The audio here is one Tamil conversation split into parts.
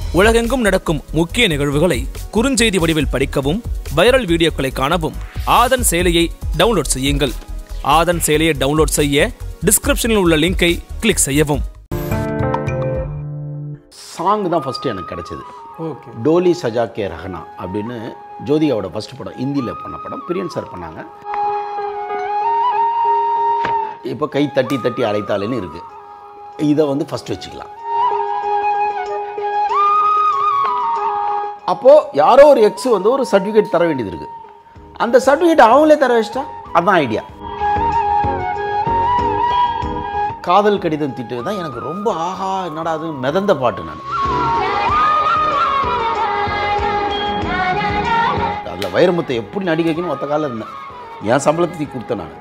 உலகெங்கும் நடக்கும் முக்கிய நிகழ்வுகளை குறுஞ்செய்தி வடிவில் படிக்கவும் வைரல் வீடியோக்களை காணவும் ஆதன் செயலியை டவுன்லோட் செய்யுங்கள் ஆதன் செயலியை டவுன்லோட் செய்ய டிஸ்கிரிப்ஷனில் உள்ள லிங்கை கிளிக் செய்யவும் சாங் தான் ஃபஸ்ட்டு எனக்கு கிடைச்சது ஓகே டோலி சஜா கே ரஹனா அப்படின்னு ஜோதிகாவோட ஃபஸ்ட் படம் ஹிந்தியில் பண்ண படம் பிரியன் சார் பண்ணாங்க இப்போ கை தட்டி தட்டி அழைத்தாலேன்னு இருக்கு இதை வந்து ஃபஸ்ட் வச்சுக்கலாம் அப்போது யாரோ ஒரு எக்ஸ் வந்து ஒரு சர்டிஃபிகேட் தர வேண்டியது இருக்குது அந்த சர்டிஃபிகேட் அவங்களே தர வச்சிட்டா அதான் ஐடியா காதல் கடிதம் திட்டு தான் எனக்கு ரொம்ப ஆஹா என்னடா அது மிதந்த பாட்டு நான் அதில் வைரமுத்தை எப்படி நடிக்க வைக்கணும் ஒத்த காலில் இருந்தேன் என் சம்பளத்தை கொடுத்தேன் நான்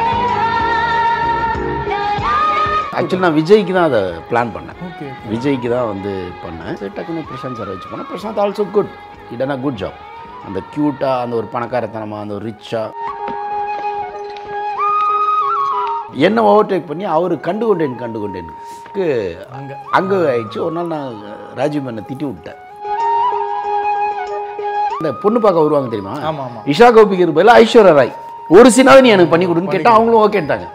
ஆக்சுவலி நான் விஜய்க்கு தான் அதை பிளான் பண்ணேன் ஓகே விஜய்க்கு தான் வந்து பண்ணேன் சரி டக்குன்னு பிரசாந்த் சார் வச்சு பண்ணேன் Prashanth also good it good job அந்த க்யூட்டாக அந்த ஒரு பணக்காரத்தனமாக அந்த ஒரு ரிச்சாக என்ன ஓவர்டேக் பண்ணி அவர் கண்டு கொண்டேன் கண்டு கொண்டேனுக்கு அங்கே அங்கே ஆயிடுச்சு ஒரு நாள் நான் ராஜீவ் மேனை திட்டி விட்டேன் இந்த பொண்ணு பார்க்க வருவாங்க தெரியுமா ஆமாம் ஆமாம் இஷா கோபிக்கு பதிலாக ஐஸ்வர்யா ராய் ஒரு சீனாவது நீ எனக்கு பண்ணி கொடுன்னு கேட்டால் அவங்களும் ஓகேட்டாங்க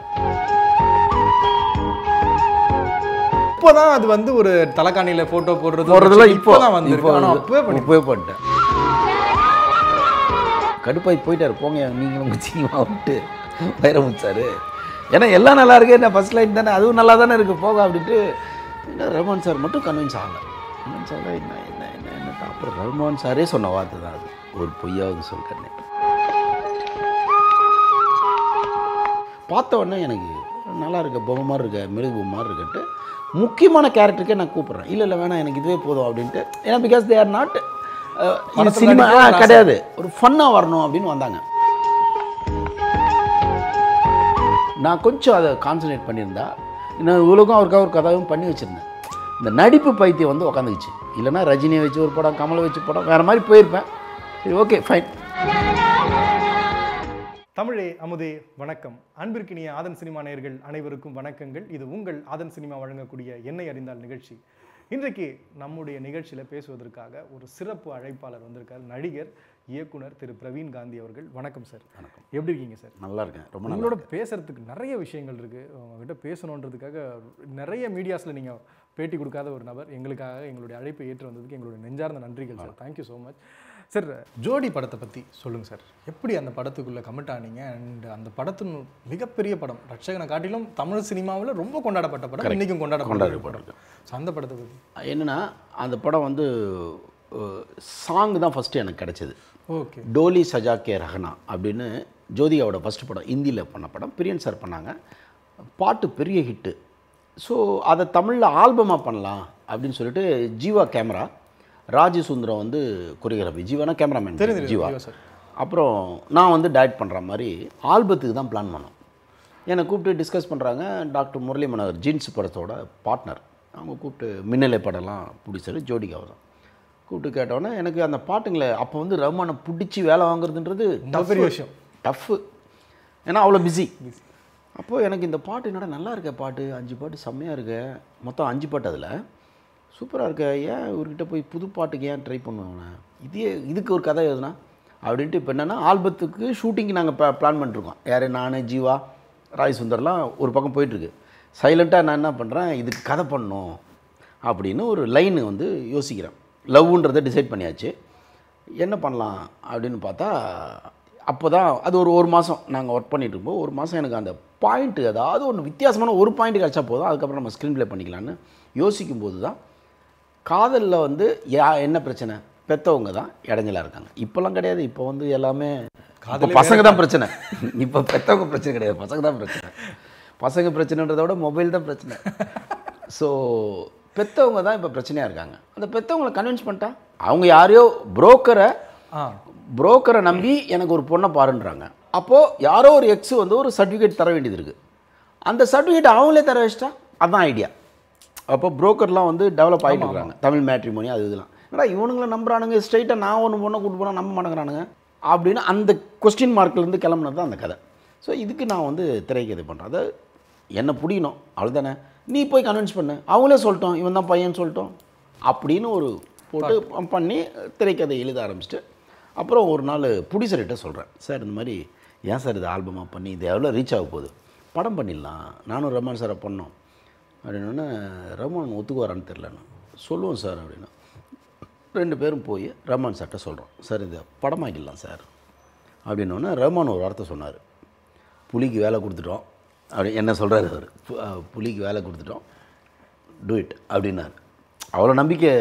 இப்போதான் அது வந்து ஒரு தலைக்காணியில போட்டோ போடுறது போடுறதுல இப்போ தான் வந்திருக்கு ஆனா அப்பவே பண்ணி இப்போவே பண்ணிட்டேன் கடுப்பாய் போயிட்டாரு போங்க நீங்களும் உங்கள் சினிமா விட்டு வைரமுச்சாரு ஏன்னா எல்லாம் நல்லா இருக்கு என்ன ஃபர்ஸ்ட் லைன் தானே அதுவும் நல்லா தானே இருக்கு போக அப்படின்ட்டு என்ன ரஹ்மான் சார் மட்டும் கன்வின்ஸ் ஆகலை கன்வின்ஸ் ஆகல என்ன என்ன என்ன என்ன அப்புறம் ரஹ்மான் சாரே சொன்ன வார்த்தை தான் அது ஒரு பொய்யாவது சொல்கிறேன் பார்த்த உடனே எனக்கு நல்லா இருக்க பொம்மை மாதிரி இருக்க மெழுகு பொம்மை மாதிரி இருக்குன்ட்டு முக்கியமான கேரக்டருக்கே நான் கூப்பிட்றேன் இல்லை இல்லை வேணாம் எனக்கு இதுவே போதும் அப்படின்ட்டு ஏன்னா பிகாஸ் தே ஆர் நாட் படத்துல சினிமா நடிக்க ஒரு ஆசை. கிடையாது ஒரு ஃபன்னாக வரணும் அப்படின்னு வந்தாங்க நான் கொஞ்சம் அதை கான்சன்ட்ரேட் பண்ணியிருந்தா இன்னும் இவ்வளோக்கும் அவருக்காக ஒரு கதாவும் பண்ணி வச்சுருந்தேன் இந்த நடிப்பு பைத்தியம் வந்து உக்காந்துக்குச்சு இல்லைன்னா ரஜினியை வச்சு ஒரு படம் கமலை வச்சு படம் வேறு மாதிரி போயிருப்பேன் சரி ஓகே ஃபைன் தமிழே அமுதே வணக்கம் அன்பிற்கினிய ஆதன் சினிமா நேயர்கள் அனைவருக்கும் வணக்கங்கள் இது உங்கள் ஆதன் சினிமா வழங்கக்கூடிய என்னை அறிந்தால் நிகழ்ச்சி இன்றைக்கு நம்முடைய நிகழ்ச்சியில் பேசுவதற்காக ஒரு சிறப்பு அழைப்பாளர் வந்திருக்கார் நடிகர் இயக்குனர் திரு பிரவீன் காந்தி அவர்கள் வணக்கம் சார் வணக்கம் எப்படி இருக்கீங்க சார் நல்லா இருக்கேன் ரொம்ப நல்லா உங்களோட பேசுறதுக்கு நிறைய விஷயங்கள் இருக்கு உங்ககிட்ட பேசணுன்றதுக்காக நிறைய மீடியாஸ்ல நீங்க பேட்டி கொடுக்காத ஒரு நபர் எங்களுக்காக எங்களுடைய அழைப்பை ஏற்று வந்ததுக்கு எங்களுடைய நெஞ்சார்ந்த நன்றிகள் sir thank you so much sir Jodi படத்தை பத்தி சொல்லுங்க சார் எப்படி அந்த படத்துக்குள்ள கமிட் ஆனீங்க அண்ட் அந்த படத்தின் மிகப்பெரிய படம் ரட்சகனை காட்டிலும் தமிழ் சினிமாவில் ரொம்ப கொண்டாடப்பட்ட படம் இன்னைக்கும் கொண்டாடப்பட்ட ஒரு படம் ஸோ அந்த படத்தை பத்தி என்னென்னா அந்த படம் வந்து சாங் தான் ஃபஸ்ட்டு எனக்கு கிடைச்சது ஓகே டோலி சஜா கே ரஹனா அப்படின்னு ஜோதிகாவோட ஃபஸ்ட் படம் ஹிந்தியில் பண்ண படம் பிரியன் சார் பண்ணாங்க பாட்டு பெரிய ஹிட்டு ஸோ அதை தமிழில் ஆல்பமாக பண்ணலாம் அப்படின்னு சொல்லிட்டு ஜீவா கேமரா ராஜி சுந்தரம் வந்து கொரியோகிராஃபி ஜீவானா கேமராமேன் தெரியுது, ஜீவா ஜீவா சார். அப்புறம் நான் வந்து டைரக்ட் பண்ணுற மாதிரி ஆல்பத்துக்கு தான் பிளான் பண்ணோம் என்னை கூப்பிட்டு டிஸ்கஸ் பண்ணுறாங்க டாக்டர் முரளி மனோகர் ஜீன்ஸ் படத்தோட பார்ட்னர் அவங்க கூப்பிட்டு மின்னலை படம்லாம் பிடிச்சது ஜோடிகாவை தான் கூப்பிட்டு கேட்டோன்னே எனக்கு அந்த பாட்டுங்களை அப்போ வந்து ரஹ்மானை பிடிச்சி வேலை வாங்குறதுன்றது ரொம்ப பெரிய விஷயம். டஃப்பு ஏன்னா அவ்வளோ பிஸி அப்போது எனக்கு இந்த பாட்டு என்னடா நல்லா இருக்க பாட்டு அஞ்சு பாட்டு செம்மையாக இருக்க மொத்தம் அஞ்சு பாட்டு அதில் சூப்பராக இருக்க ஏன் இவர்கிட்ட போய் புது பாட்டுக்கு ஏன் ட்ரை பண்ணுவாங்க இதே இதுக்கு ஒரு கதை எழுதுனா அப்படின்ட்டு இப்போ என்னென்னா ஆல்பத்துக்கு ஷூட்டிங்க்கு நாங்கள் பிளான் பண்ணிருக்கோம் யார் நான் ஜீவா ராய் சுந்தர்லாம் ஒரு பக்கம் போயிட்டுருக்கு சைலண்ட்டாக நான் என்ன பண்ணுறேன் இதுக்கு கதை பண்ணணும் அப்படின்னு ஒரு லைன் வந்து யோசிக்கிறேன் லவ்ன்றதை டிசைட் பண்ணியாச்சு என்ன பண்ணலாம் அப்படின்னு பார்த்தா அப்போ தான் அது ஒரு ஒரு மாதம் நாங்கள் ஒர்க் பண்ணிட்டு இருக்கும்போது ஒரு மாதம் எனக்கு அந்த பாயிண்ட்டு அதாவது ஒன்று வித்தியாசமான ஒரு பாயிண்ட் கிடச்சா போதும் அதுக்கப்புறம் நம்ம ஸ்க்ரீன் ப்ளே பண்ணிக்கலான்னு யோசிக்கும் போது தான் காதலில் வந்து யா என்ன பிரச்சனை பெற்றவங்க தான் இடைஞ்சலாக இருக்காங்க இப்போல்லாம் கிடையாது இப்போ வந்து எல்லாமே இப்போ பசங்க தான் பிரச்சனை இப்போ பெற்றவங்க பிரச்சனை கிடையாது பசங்க தான் பிரச்சனை பசங்க பிரச்சனைன்றதை விட மொபைல் தான் பிரச்சனை ஸோ பெற்றவங்க தான் இப்போ பிரச்சனையாக இருக்காங்க அந்த பெற்றவங்களை கன்வின்ஸ் பண்ணிட்டா அவங்க யாரையோ புரோக்கரை ஆ புரோக்கரை நம்பி எனக்கு ஒரு பொண்ணை பாருன்றாங்க அப்போது யாரோ ஒரு எக்ஸ் வந்து ஒரு சர்டிஃபிகேட் தர வேண்டியது இருக்குது அந்த சர்டிஃபிகேட் அவங்களே தர வச்சிட்டா அதுதான் ஐடியா அப்போ புரோக்கர்லாம் வந்து டெவலப் ஆகிட்டு இருக்காங்க தமிழ் மேட்ரிமோனி அது இதெல்லாம் என்னடா இவனுங்களை நம்புறானுங்க ஸ்ட்ரைட்டாக நான் ஒன்று பொண்ணை கூட்டு போனால் நம்ப மாட்டேங்கிறானுங்க அப்படின்னு அந்த கொஸ்டின் மார்க்லேருந்து கிளம்புனது தான் அந்த கதை ஸோ இதுக்கு நான் வந்து திரைக்கு இது பண்ணுறேன் அதை என்னை பிடிக்கணும் அவ்வளோதானே நீ போய் கன்வின்ஸ் பண்ணு அவங்களே சொல்லிட்டோம் இவன் தான் பையன் சொல்லிட்டோம் அப்படின்னு ஒரு போட்டு பண்ணி திரைக்கதை எழுத ஆரம்பிச்சிட்டு அப்புறம் ஒரு நாள் புடிசர்கிட்ட சொல்கிறேன் சார் இந்த மாதிரி ஏன் சார் இது ஆல்பமாக பண்ணி இது எவ்வளோ ரீச் ஆக போகுது படம் பண்ணிடலாம் நானும் ரஹ்மான் சாரை பண்ணோம் அப்படின்னோடனே ரஹ்மான் ஒத்துக்குவாரான்னு தெரிலன்னு சொல்லுவோம் சார் அப்படின்னா ரெண்டு பேரும் போய் ரஹ்மான் சார்கிட்ட சொல்கிறோம் சார் இதை படமாக்கிடலாம் சார் அப்படின்னோடனே ரஹ்மான் ஒரு வார்த்தை சொன்னார் புலிக்கு வேலை கொடுத்துட்டோம் அப்படி என்ன சொல்கிறாரு அவர் பு- அஹ், புலிக்கு வேலை கொடுத்துட்டோம் டூ இட் அப்படின்னாரு அவ்வளோ நம்பிக்கை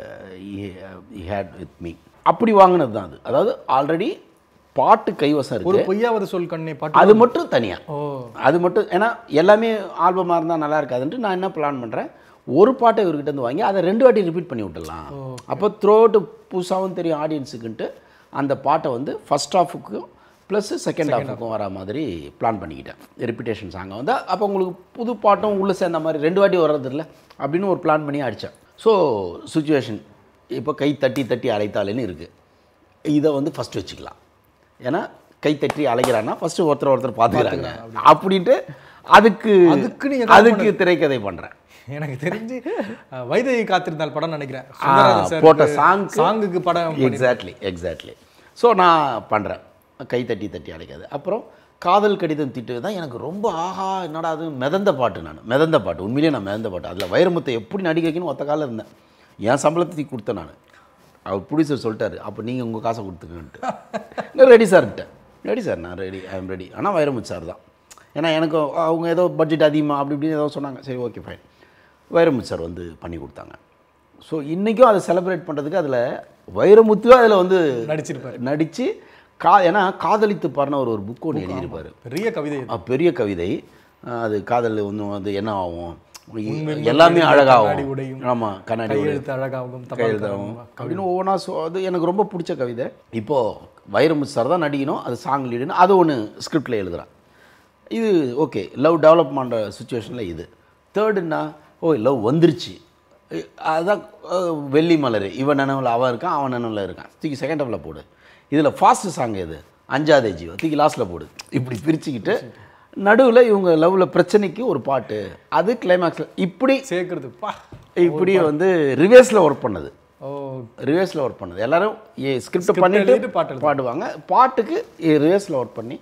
ஹேட் வித் மீ அப்படி வாங்கினது தான் அது அதாவது ஆல்ரெடி பாட்டு கைவசம் ஒரு இருக்கு பொய்யாவது சொல் கண்ணே பாட்டு அது மட்டும் தனியாக ஓ அது மட்டும் ஏன்னா எல்லாமே ஆல்பமாக இருந்தால் நல்லா இருக்காதுன்ட்டு நான் என்ன பிளான் பண்ணுறேன் ஒரு பாட்டை இவர்கிட்ட இருந்து வாங்கி அதை ரெண்டு வாட்டி ரிப்பீட் பண்ணி விட்டுடலாம் அப்போ த்ரூ அவுட் புதுசாகவும் தெரியும் ஆடியன்ஸுக்குன்ட்டு அந்த பாட்டை வந்து ஃபஸ்ட் ஹாஃபுக்கும் ப்ளஸ் செகண்ட் ஹாஃபுக்கும் வர மாதிரி பிளான் பண்ணிக்கிட்டேன் ரிப்பிட்டேஷன் சாங்கை வந்து அப்போ உங்களுக்கு புது பாட்டும் உள்ளே சேர்ந்த மாதிரி ரெண்டு வாட்டி வர்றது இல்லை அப்படின்னு ஒரு பிளான் பண்ணி அடித்தேன் ஸோ சுச்சுவேஷன் இப்போ கை தட்டி தட்டி அழைத்தாலேன்னு இருக்குது இதை வந்து ஃபஸ்ட் வச்சுக்கலாம் ஏன்னா கை தட்டி அழைக்கிறான்னா ஃபஸ்ட்டு ஒருத்தர் ஒருத்தர் பார்த்துக்கிறாங்க அப்படின்ட்டு அதுக்கு அதுக்கு நீங்க அதுக்கு திரைக்கதை பண்ணுறேன் எனக்கு தெரிஞ்சு அஹ், வைதேகி காத்திருந்தால் படம் நினைக்கிறேன் ஆ, சுந்தரராஜன் sir போட்ட க்கு song க்கு- சாங்குக்கு படம் எக்ஸாக்ட்லி எக்ஸாக்ட்லி ஸோ நான் பண்ணுறேன் கை தட்டி தட்டி அழைக்காது அப்புறம் காதல் கடிதம் திட்டு தான் எனக்கு ரொம்ப ஆஹா என்னடா அது மிதந்த பாட்டு நான் மிதந்த பாட்டு உண்மையிலேயே நான் மிதந்த பாட்டு அதில் வைரமுத்தை எப்படி நடிக்க வைக்கணும் ஒத்த காலில் இருந்தேன் என் சம்பளத்தை கொடுத்தேன் நான் அவர் ப்ரொடியூசர் சொல்லிட்டாரு அப்போ நீங்கள் உங்கள் காசை கொடுத்துக்கன்ட்டு ரெடி சார்கிட்ட ரெடி சார் நான் ரெடி ஐ எம் ரெடி ஆனால் வைரமுத்து சார் தான் ஏன்னா எனக்கு அவங்க ஏதோ பட்ஜெட் அதிகமாக அப்படி இப்படின்னு ஏதோ சொன்னாங்க சரி ஓகே ஃபைன் வைரமுத்து சார் வந்து பண்ணி கொடுத்தாங்க ஸோ இன்றைக்கும் அதை செலிப்ரேட் பண்ணுறதுக்கு அதில் வைரமுத்துவே அதில் வந்து நடிச்சிருப்பாரு. நடித்து கா ஏன்னா காதலித்து பாருன ஒரு ஒரு புக் ஒன்று எழுதியிருப்பார் பெரிய கவிதை இது. அஹ் பெரிய கவிதை அஹ் அது காதல் வந்து வந்து என்ன ஆகும் எல்லாமே அழகாகும் கண்ணாடி உடையும். ஆமாம் கண்ணாடி உடையும் கையெழுத்து அழகாகும் தபால் கையெழுத்தாகும் அப்படின்னு ஒவ்வொன்றா ஸோ அது எனக்கு ரொம்ப பிடிச்ச கவிதை இப்போது வைரமுத்து சார் தான் நடிக்கணும் அது சாங் லீடுன்னு அது ஒன்று ஸ்கிரிப்டில் எழுதுறான் இது ஓகே லவ் டெவலப் பண்ணுற சுச்சுவேஷனில் இது தேர்டுன்னா ஓ லவ் வந்துருச்சு இ- அதுதான் அஹ், வெள்ளி மலர் இவன் நினைவில் அவன் இருக்கான் அவன் நினைவில் இருக்கான் தூக்கி செகண்ட் ஹாஃபில் போடு இதில் ஃபாஸ்ட் சாங் எது அஞ்சாதே ஜீவா தூக்கி லாஸ்ட்டில் போடு இப்படி பிரிச்சுக்கிட்டு நடுவில் இவங்க லவ்வில் பிரச்சனைக்கு ஒரு பாட்டு அது கிளைமேக்ஸில் இப்படி சேர்க்கறது பா இப்படி வந்து ரிவேர்ஸில் ஒர்க் பண்ணது ஓ ரிவேர்ஸில் ஒர்க் பண்ணது எல்லாரும் ஸ்கிரிப்ட் Script பண்ணிட்டு எழுதிட்டு பாட்டு எழுதுவாங்க. பாடுவாங்க பாட்டுக்கு ரிவேர்ஸில் ஒர்க் பண்ணி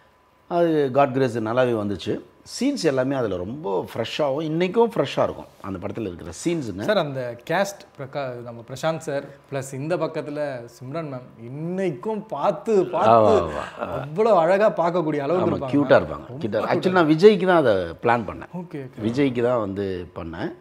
அது காட் கிரேஸ் நல்லாவே வந்துச்சு சீன்ஸ் எல்லாமே அதில் ரொம்ப ஃப்ரெஷ்ஷாகவும் இன்றைக்கும் ஃப்ரெஷ்ஷாக இருக்கும் அந்த படத்தில் இருக்கிற சீன்ஸுங்க சார் அந்த கேஸ்ட் பிரகா நம்ம பிரசாந்த் சார் ப்ளஸ் இந்த பக்கத்துல சிம்ரன் மேம் இன்னைக்கும் பார்த்து பார்த்து அவ்வளோ அழகா பார்க்கக்கூடிய அளவுக்கு ஆமாம் இருப்பாங்க க்யூட்டாக இருப்பாங்க க்யூட்டாக ஆக்சுவலி நான் விஜய்க்கு தான் அதை பிளான் பண்ணேன் ஓகே விஜய்க்கு தான் வந்து பண்ணேன்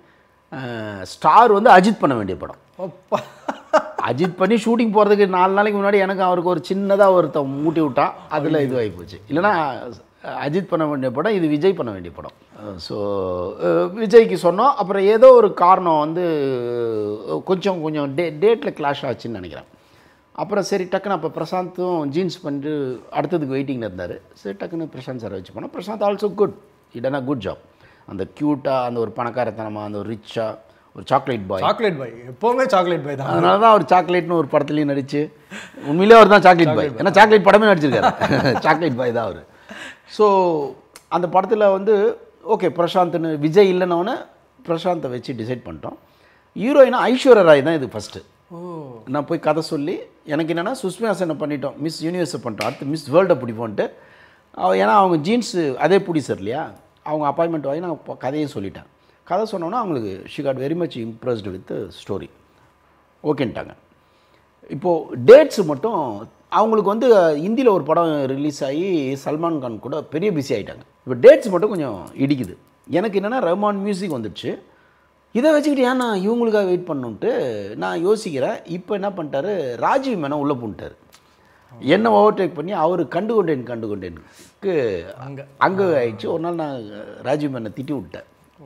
ஸ்டார் வந்து அஜித் பண்ண வேண்டிய படம் அப்பா அஜித் பண்ணி ஷூட்டிங் போகிறதுக்கு நாலு நாளைக்கு முன்னாடி எனக்கு அவருக்கு ஒரு சின்னதாக ஒருத்தன் மூட்டி விட்டான் அதில் இதுவாகி போச்சு இல்லைன்னா அஜித் பண்ண வேண்டிய படம் இது விஜய் பண்ண வேண்டிய படம் ஸோ விஜய்க்கு சொன்னோம் அப்புறம் ஏதோ ஒரு காரணம் வந்து அஹ், கொஞ்சம் கொஞ்சம் டே டேட்டில் கிளாஷ் ஆச்சுன்னு நினைக்கிறேன் அப்புறம் சரி டக்குன்னு அப்போ பிரசாந்தும் ஜீன்ஸ் பண்ணிட்டு அடுத்ததுக்கு வெயிட்டிங்கில் இருந்தார் சரி டக்குன்னு பிரசாந்த் சார் வச்சு போனோம் Prashanth also good it good job அந்த க்யூட்டாக அந்த ஒரு பணக்காரத்தனமாக அந்த ஒரு ரிச்சாக ஒரு சாக்லேட் பாய் சாக்லேட் பாய் எப்பவுமே சாக்லேட் பாய் தான் அதனால தான் அவர் சாக்லேட்னு ஒரு படத்துலையும் நடிச்சு உண்மையிலே அவர் தான் சாக்லேட் பாய் ஏன்னா சாக்லேட் படமே நடிச்சிருக்காரு சாக்லேட் பாய் தான் அவர் ஸோ அந்த படத்தில் வந்து ஓகே பிரசாந்த்னு விஜய் இல்லைன்னொன்னே பிரசாந்தை வச்சு டிசைட் பண்ணிட்டோம் ஹீரோயினா ஐஸ்வர்யா ராய் தான் இது ஃபஸ்ட்டு ஓ நான் போய் கதை சொல்லி எனக்கு என்னென்னா சுஸ்மியா சென்னை பண்ணிட்டோம் மிஸ் யூனிவர்ஸை பண்ணிட்டோம் அடுத்து மிஸ் வேர்ல்டை பிடிப்போன்ட்டு அவ ஏன்னா அவங்க ஜீன்ஸு அதே பிடிச்சர் இல்லையா அவங்க அப்பாயின்மெண்ட் வாங்கி நான் இப்போ கதையும் சொல்லிட்டேன் கதை சொன்னோன்னா அவங்களுக்கு she got very much impressed with story ஓகேன்ட்டாங்க இப்போது டேட்ஸ் மட்டும் அவங்களுக்கு வந்து ஹிந்தியில் ஒரு படம் ரிலீஸ் ஆகி சல்மான் கான் கூட பெரிய பிஸி ஆகிட்டாங்க இப்போ டேட்ஸ் மட்டும் கொஞ்சம் இடிக்குது எனக்கு என்னென்னா ரஹ்மான் மியூசிக் வந்துடுச்சு இதை வச்சுக்கிட்டு ஏன் நான் இவங்களுக்காக வெயிட் பண்ணுன்ட்டு நான் யோசிக்கிறேன் இப்போ என்ன பண்ணிட்டாரு ராஜீவ் மேனன் உள்ளே பூண்டார் என்ன ஓவர்டேக் பண்ணி அவர் கண்டு கொண்டேன் கண்டு கொண்டேனுக்கு அங்க. அங்கே ஆயிடுச்சு ஒரு நாள் நான் ராஜீவ் மேனை திட்டி விட்டேன்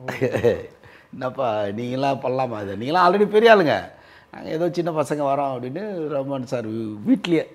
என்னப்பா நீங்களாம் பண்ணலாமா இதை நீங்களாம் ஆல்ரெடி பெரிய ஆளுங்க நாங்கள் ஏதோ சின்ன பசங்க வரோம் அப்படின்னு ரஹ்மான் சார் வீட்லேயே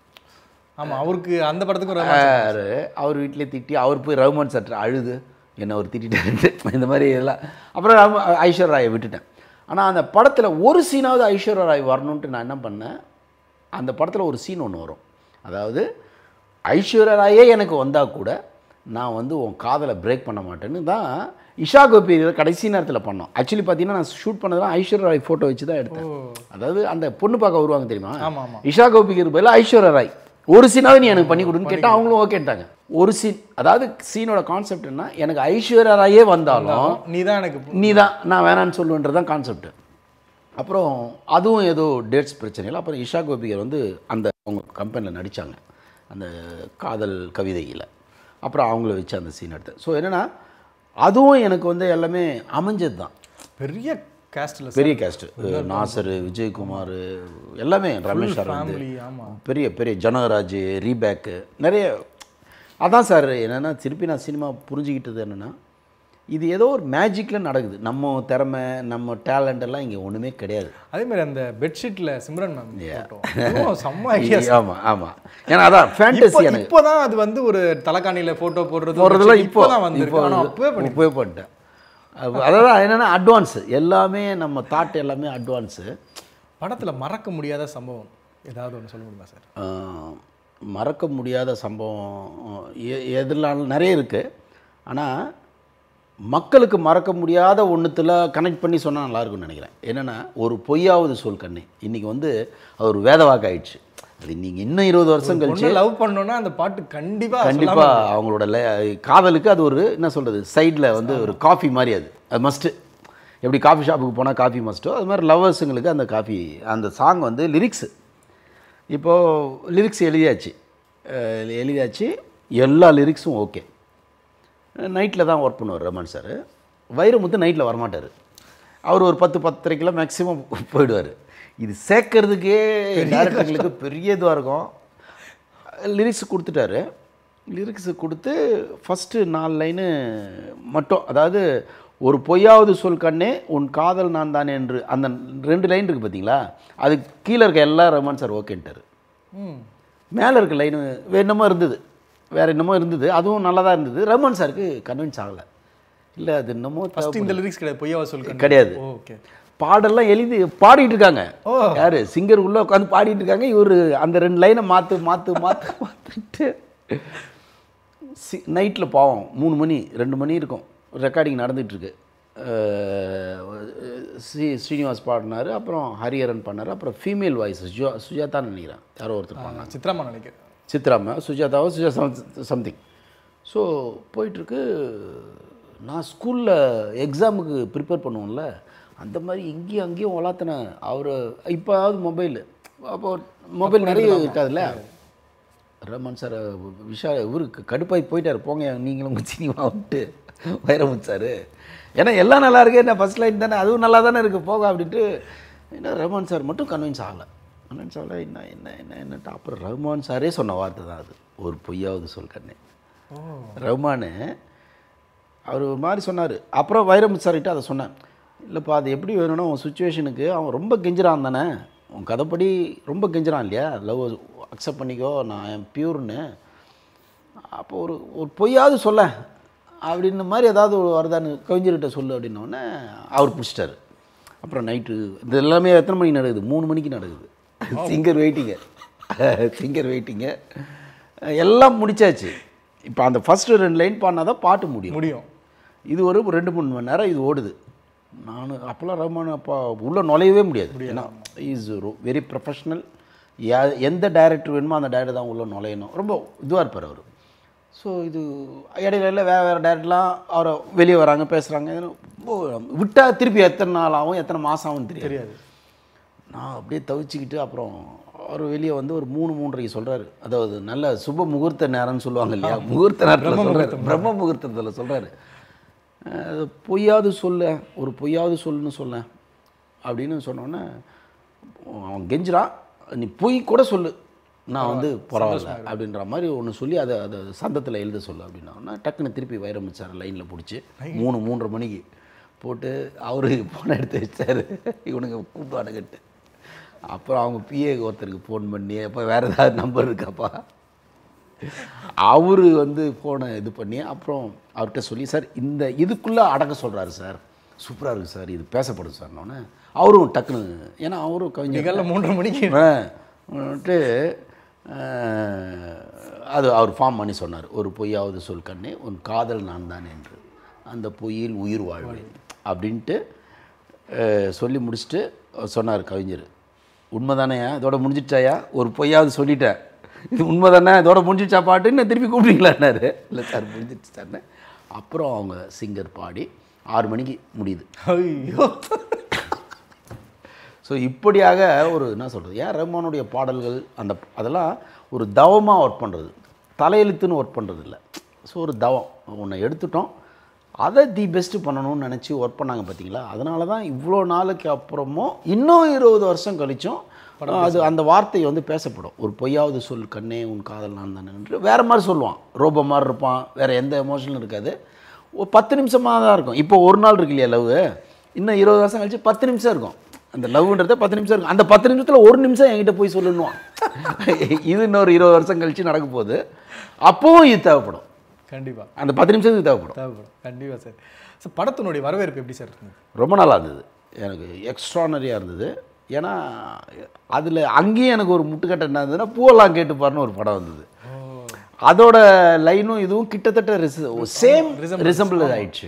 ஆமா அவருக்கு அந்த படத்துக்கு ஒரு அவர் வீட்டிலே திட்டி அவர் போய் ரஹ்மான் சார் அழுது என்ன அவர் திட்டாரு இந்த மாதிரி எல்லாம் அப்புறம் ரஹ்மா ஐஸ்வர்யா ராயை விட்டுட்டேன் ஆனால் அந்த படத்தில் ஒரு சீனாவது ஐஸ்வர்யா ராய் வரணுன்ட்டு நான் என்ன பண்ணேன் அந்த படத்தில் ஒரு சீன் ஒன்று வரும் அதாவது ஐஸ்வர்யா ராயே எனக்கு வந்தால் கூட நான் வந்து உன் காதலை பிரேக் பண்ண மாட்டேன்னு தான் இஷா கோபி இதை கடைசி நேரத்தில் பண்ணோம் ஆக்சுவலி பார்த்தீங்கன்னா நான் ஷூட் பண்ணதெல்லாம் ஐஸ்வர்யா ராய் ஃபோட்டோ வச்சு தான் எடுத்தேன் அதாவது அந்த பொண்ணு பார்க்க வருவாங்க தெரியுமா ஆமா, ஆமா. இஷா கோபிக்கு பதிலாக ஐஸ்வர்யா ராய் ஒரு சீனாவது நீ எனக்கு பண்ணி கொடுன்னு கேட்டால் அவங்களும் ஓகேட்டாங்க ஒரு சீன் அதாவது சீனோட கான்செப்ட் என்ன எனக்கு ஐஸ்வர்யா ராயே வந்தாலும் நீ தான் எனக்கு நீ தான் நான் வேணான்னு சொல்லுன்றது தான் கான்செப்ட் அப்புறம் அதுவும் ஏதோ டேட்ஸ் பிரச்சனை இல்லை அப்புறம் இஷா கோபிகர் வந்து அந்த அவங்க கம்பெனியில் நடித்தாங்க அந்த காதல் கவிதையில் அப்புறம் அவங்கள வச்சு அந்த சீன் எடுத்தேன் ஸோ என்னென்னா அதுவும் எனக்கு வந்து எல்லாமே அமைஞ்சது தான் பெரிய கேஸ்ட்ல பெரிய கேஸ்ட்டு நாசர் விஜயகுமார் எல்லாமே ரமேஷ் அரவிந்த் ஃபேமிலி ஆமா பெரிய பெரிய ஜனகராஜ் ரீபேக்கு நிறைய அதான் சார் என்னென்னா திருப்பி நான் சினிமா புரிஞ்சுக்கிட்டது என்னென்னா இது ஏதோ ஒரு மேஜிக்கில் நடக்குது நம்ம திறமை நம்ம டேலண்ட் எல்லாம் இங்கே ஒன்றுமே கிடையாது அதே மாதிரி அந்த பெட்ஷீட்ல சிம்ரன் மேம் போட்டோ செம்ம ஐடியா ஆமாம் ஆமாம் ஏன்னா அதான் ஃபேண்டசி எனக்கு இப்போதான் அது வந்து ஒரு தலைக்காணியில போட்டோ போடுறது போகிறதெல்லாம் இப்போ இப்போதான் வந்திருக்கு ஆனா அப்பவே பண்ணி இப்போவே பண்ணிட்டேன் அது- அதான் என்னென்னா அட்வான்ஸு எல்லாமே நம்ம தாட் எல்லாமே அட்வான்ஸு படத்துல மறக்க முடியாத சம்பவம் ஏதாவது ஒன்று சொல்ல முடியுமா சார் ஆஹ், மறக்க முடியாத சம்பவம் எ- எதுனாலும் நிறைய இருக்குது ஆனால் மக்களுக்கு மறக்க முடியாத ஒன்றுத்தில் கனெக்ட் பண்ணி சொன்னால் நல்லாயிருக்கும்னு நினைக்கிறேன் என்னென்னா ஒரு பொய்யாவது சொல் கண்ணு இன்றைக்கி வந்து அது ஒரு வேதவாக்கு ஆயிடுச்சு அது நீங்கள் இன்னும் இருபது வருஷம் கழிச்சு பொண்ணு லவ் பண்ணோம்னா அந்த பாட்டு கண்டிப்பா கண்டிப்பாக அவங்களோட ல- காதலுக்கு அது ஒரு என்ன சொல்கிறது சைடில் வந்து ஒரு காஃபி மாதிரி அது அது மஸ்ட்டு எப்படி காஃபி ஷாப்புக்கு போனால் காஃபி மஸ்ட்டோ அது மாதிரி லவ்வர்ஸுங்களுக்கு அந்த காஃபி அந்த சாங் வந்து லிரிக்ஸு இப்போது லிரிக்ஸ் எழுதியாச்சு அஹ் எழுதியாச்சு எல்லா லிரிக்ஸும் ஓகே நைட்டில் தான் ஒர்க் பண்ணுவார் ரமன் சார் வைரமுத்து நைட்டில் வரமாட்டார் அவர் ஒரு பத்து பத்தரைக்கெல்லாம் மேக்ஸிமம் போயிடுவார் இது சேர்க்கறதுக்கே டேரக்டர்களுக்கு பெரிய இதுவாக இருக்கும் லிரிக்ஸ் கொடுத்துட்டாரு லிரிக்ஸ் கொடுத்து ஃபஸ்ட்டு நாலு லைனு மட்டும் அதாவது ஒரு பொய்யாவது சொல் கண்ணே உன் காதல் நான் தானே என்று அந்த ரெண்டு லைன் இருக்குது பார்த்தீங்களா அது கீழே இருக்க எல்லா ரமன் சார் ஓகேன்ட்டார் ம் மேலே இருக்க லைனு என்னமோ இருந்தது வேறு என்னமோ இருந்தது அதுவும் நல்லா தான் இருந்தது ரமன் சாருக்கு கன்வின்ஸ் ஆகலை இல்லை அது என்னமோ ஃபர்ஸ்ட் இந்த லிரிக்ஸ் கிடையாது பொய்யாவா சொல் கிடையாது ஓகே பாடெல்லாம் எழுதி பாடிட்டு இருக்காங்க ஓ. யாரு சிங்கர் உள்ள உட்காந்து பாடிட்டு இருக்காங்க இவர் அந்த ரெண்டு லைனை மாற்று மாற்று மாற்று மாற்றிட்டு சி நைட்டில் பாவம் மூணு மணி ரெண்டு மணி இருக்கும் ரெக்கார்டிங் நடந்துகிட்ருக்கு ஸ்ரீ ஸ்ரீனிவாஸ் பாடினார் அப்புறம் ஹரிஹரன் பண்ணார் அப்புறம் ஃபீமேல் வாய்ஸ் சுஜா சுஜாதான்னு நினைக்கிறேன் யாரோ ஒருத்தர் பண்ணாங்க சித்ராமா நினைக்கிறேன் சித்ராமா சுஜாதாவோ சுஜா சம்திங் ஸோ போயிட்டுருக்கு நான் ஸ்கூலில் எக்ஸாமுக்கு ப்ரிப்பேர் பண்ணுவோம்ல அந்த மாதிரி இங்கேயும் அங்கேயும் வளர்த்தினேன் அவர் இப்போயாவது மொபைல் அப்போ மொபைல் நிறைய இருக்காதுல்ல ரமன் சார் விஷா இவருக்கு கடுப்பாகி போயிட்டார் போங்க நீங்களும் உங்கள் சினிமா விட்டு வைரமுத்து சார் ஏன்னா எல்லாம் நல்லா இருக்கு என்ன ஃபஸ்ட் லைன் தானே அதுவும் நல்லா தானே இருக்குது போக அப்படின்ட்டு என்ன ரஹ்மான் சார் மட்டும் கன்வின்ஸ் ஆகலை கன்வின்ஸ் ஆகலை என்ன என்ன என்ன என்னட்டு அப்புறம் ரஹ்மான் சாரே சொன்ன வார்த்தை தான் அது ஒரு பொய்யாவது சொல் கண்ணே ரஹ்மானு அவர் ஒரு மாதிரி சொன்னார் அப்புறம் வைரமுத்து சார்கிட்ட அதை சொன்னேன் இல்லைப்பா அது எப்படி வேணும்னா உன் சுச்சுவேஷனுக்கு அவன் ரொம்ப கெஞ்சுறான் தானே உன் கதைப்படி ரொம்ப கெஞ்சுறான் இல்லையா லவ் அக்செப்ட் பண்ணிக்கோ நான் என் பியூர்னு அப்போ ஒரு ஒரு பொய்யாவது சொல்ல அப்படின்ன மாதிரி ஏதாவது ஒரு வருதான்னு கவிஞர்கிட்ட சொல்லு அப்படின்னோடனே அவர் பிடிச்சிட்டாரு அப்புறம் நைட்டு இது எல்லாமே எத்தனை மணிக்கு நடக்குது மூணு மணிக்கு நடக்குது சிங்கர் வெயிட்டிங்க சிங்கர் வெயிட்டிங்க எல்லாம் முடிச்சாச்சு இப்போ அந்த ஃபஸ்ட்டு ரெண்டு லைன் பாடினா தான் பாட்டு முடியும் முடியும் இது ஒரு ரெண்டு மூணு மணி நேரம் இது ஓடுது நான் அப்போல்லாம் ரஹ்மான் அப்பா உள்ளே நுழையவே முடியாது ஏன்னா இஸ் வெரி ப்ரொஃபஷ்னல் எந்த டைரக்டர் வேணுமோ அந்த டைரக்டர் தான் உள்ளே நுழையணும் ரொம்ப இதுவாக இருப்பார் அவர் ஸோ இது இடையில இல்லை வேறு வேறு டேரக்டர்லாம் அவரை வெளியே வராங்க பேசுகிறாங்க விட்டால் திருப்பி எத்தனை நாள் ஆகும் எத்தனை மாதம் ஆகும்னு தெரியாது தெரியாது நான் அப்படியே தவிச்சுக்கிட்டு அப்புறம் அவர் வெளியே வந்து ஒரு மூணு மூன்றரைக்கு சொல்கிறாரு அதாவது நல்ல சுப முகூர்த்த நேரம்னு சொல்லுவாங்க இல்லையா முகூர்த்த நேரத்தில் சொல்கிறாரு பிரம்ம முகூர்த்தத்தில் சொல்கிறாரு அது பொய்யாவது சொல்ல ஒரு பொய்யாவது சொல்லுன்னு சொல்ல அப்படின்னு சொன்னோன்னே அவன் கெஞ்சுறான் நீ பொய் கூட சொல்லு நான் வந்து பரவாயில்ல அப்படின்ற மாதிரி ஒன்று சொல்லி அதை அதை சந்தத்தில் எழுத சொல்லு அப்படின்னா டக்குன்னு திருப்பி வைரமிச்சார் லைனில் பிடிச்சி மூணு மூன்றரை மணிக்கு போட்டு அவரு ஃபோனை எடுத்து வச்சார் இவனுங்க கூப்பிடுவானுங்கட்டு அப்புறம் அவங்க பிஏ ஒருத்தருக்கு ஃபோன் பண்ணி அப்போ வேறு ஏதாவது நம்பர் இருக்காப்பா அவர் வந்து ஃபோனை இது பண்ணி அப்புறம் அவர்கிட்ட சொல்லி சார் இந்த இதுக்குள்ளே அடக்க சொல்கிறாரு சார் சூப்பராக இருக்குது சார் இது பேசப்படும் சார்னோடனே அவரும் டக்குன்னு ஏன்னா அவரும் கவிஞர் நிகழ்ல மூன்றரை மணிக்கு ஆ, வந்துட்டு அது அவர் ஃபார்ம் பண்ணி சொன்னார் ஒரு பொய்யாவது சொல் கண்ணே உன் காதல் நான் தான் என்று அந்த பொய்யில் உயிர் வாழ்வேன் அப்படின்ட்டு அஹ், சொல்லி முடிச்சுட்டு சொன்னார் கவிஞர் உண்மைதானேயா இதோட முடிஞ்சிட்டாயா ஒரு பொய்யாவது சொல்லிட்டேன் இது உண்மைதானே இதோட முடிஞ்சிச்சா பாட்டுன்னு திருப்பி கூப்பிடுவீங்களான்னாரு இல்லை சார் முடிஞ்சிச்சு சார்னு அப்புறம் அவங்க சிங்கர் பாடி ஆறு மணிக்கு முடியுது ஐயோ ஸோ இப்படியாக ஒரு என்ன சொல்கிறது ஏன் ரஹ்மானுடைய பாடல்கள் அந்த அதெல்லாம் ஒரு தவமாக ஒர்க் பண்ணுறது தலையெழுத்துன்னு ஒர்க் பண்ணுறது இல்லை ஸோ ஒரு தவம் ஒன்று எடுத்துட்டோம் அதை தி பெஸ்ட்டு பண்ணணும்னு நினச்சி ஒர்க் பண்ணாங்க பார்த்தீங்களா அதனால தான் இவ்வளோ நாளுக்கு அப்புறமும் இன்னும் இருபது வருஷம் கழிச்சும் அது அந்த வார்த்தை வந்து பேசப்படும் ஒரு பொய்யாவது சொல் கண்ணே உன் காதல் நான் தானே என்று வேறு மாதிரி சொல்லுவான் ரோபோ மாதிரி இருப்பான் வேறு எந்த எமோஷனும் இருக்காது ஒரு பத்து நிமிஷமாக தான் இருக்கும் இப்போ ஒரு நாள் இருக்கு இல்லையா லவ் இன்னும் இருபது வருஷம் கழிச்சு பத்து நிமிஷம் இருக்கும் அந்த லவ்ன்றத பத்து நிமிஷம் இருக்கும் அந்த பத்து நிமிஷத்தில் ஒரு நிமிஷம் என்கிட்ட போய் சொல்லணுவான் இது இன்னொரு இருபது வருஷம் கழிச்சு நடக்க போகுது அப்போவும் இது தேவைப்படும் கண்டிப்பாக அந்த பத்து நிமிஷத்துக்கு தேவைப்படும் தேவைப்படும் கண்டிப்பாக சார் சார் படத்தினுடைய வரவேற்பு எப்படி சார் இருக்குங்க ரொம்ப நல்லா இருந்தது எனக்கு எக்ஸ்ட்ரானரியாக இருந்தது ஏன்னா அதில் அங்கேயும் எனக்கு ஒரு முட்டுக்கட்டை என்ன இருந்ததுன்னா பூவெல்லாம் கேட்டு பாருன்னு ஒரு படம் வந்தது அதோட லைனும் இதுவும் கிட்டத்தட்ட சேம் ரிசம்பிள் ஆயிடுச்சு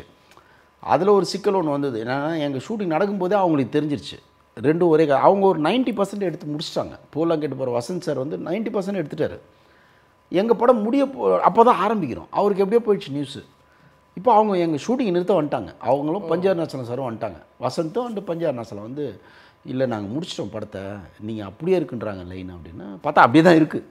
அதில் ஒரு சிக்கல் ஒன்று வந்தது என்னன்னா எங்கள் ஷூட்டிங் நடக்கும்போதே அவங்களுக்கு தெரிஞ்சிருச்சு ரெண்டும் ஒரே கா- அவங்க ஒரு 90% பர்சன்ட் எடுத்து முடிச்சிட்டாங்க பூவெல்லாம் கேட்டு போகிற வசந்த் சார் வந்து 90% பர்சன்ட் எடுத்துட்டாரு எங்கள் படம் முடிய போ அப்போ தான் ஆரம்பிக்கிறோம் அவருக்கு எப்படியோ போயிடுச்சு நியூஸு இப்போ அவங்க எங்கள் ஷூட்டிங் நிறுத்த வந்துட்டாங்க அவங்களும் பஞ்சார் நாசலம் சாரும் வந்துட்டாங்க வசந்தும் அண்டு பஞ்சார் நாசலம் வந்து இல்லை நாங்கள் முடிச்சிட்டோம் படத்தை நீங்கள் அப்படியே இருக்குன்றாங்க லைன் அப்படின்னு பார்த்தா அப்படியே தான் இருக்குது